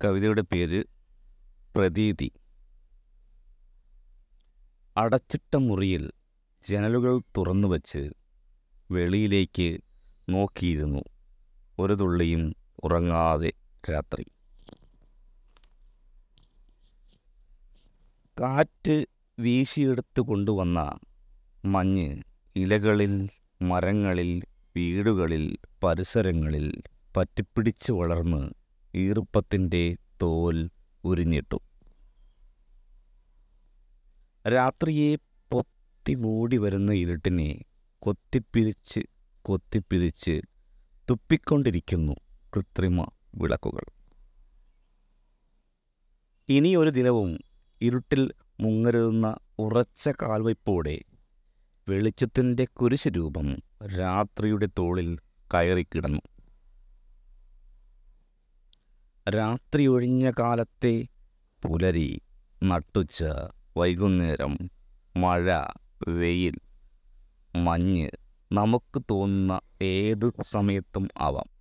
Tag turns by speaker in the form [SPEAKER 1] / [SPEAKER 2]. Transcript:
[SPEAKER 1] കവിതയുടെ പേര് പ്രതീതി അടച്ചിട്ട മുറിയിൽ ജനലുകൾ തുറന്നു വച്ച് വെളിയിലേക്ക് നോക്കിയിരുന്നു ഒരു തുള്ളിയും ഉറങ്ങാതെ രാത്രി കാറ്റ് വീശിയെടുത്ത് കൊണ്ടുവന്ന മഞ്ഞ് ഇലകളിൽ മരങ്ങളിൽ വീടുകളിൽ പരിസരങ്ങളിൽ പറ്റിപ്പിടിച്ച് വളർന്ന് ഈർപ്പത്തിൻ്റെ തോൽ ഉരിഞ്ഞിട്ടു രാത്രിയെ പൊത്തി മൂടി വരുന്ന ഇരുട്ടിനെ കൊത്തിപ്പിരിച്ച് കൊത്തിപ്പിരിച്ച് തുപ്പിക്കൊണ്ടിരിക്കുന്നു കൃത്രിമ വിളക്കുകൾ ഇനിയൊരു ദിനവും ഇരുട്ടിൽ മുങ്ങരുന്ന ഉറച്ച കാൽവയ്പോടെ വെളിച്ചത്തിൻ്റെ കുരിശ് രൂപം രാത്രിയുടെ തോളിൽ കയറിക്കിടന്നു രാത്രി ഒഴിഞ്ഞ കാലത്തെ പുലരി നട്ടുച്ച വൈകുന്നേരം മഴ വെയിൽ മഞ്ഞ് നമുക്ക് തോന്നുന്ന ഏത് സമയത്തും ആവാം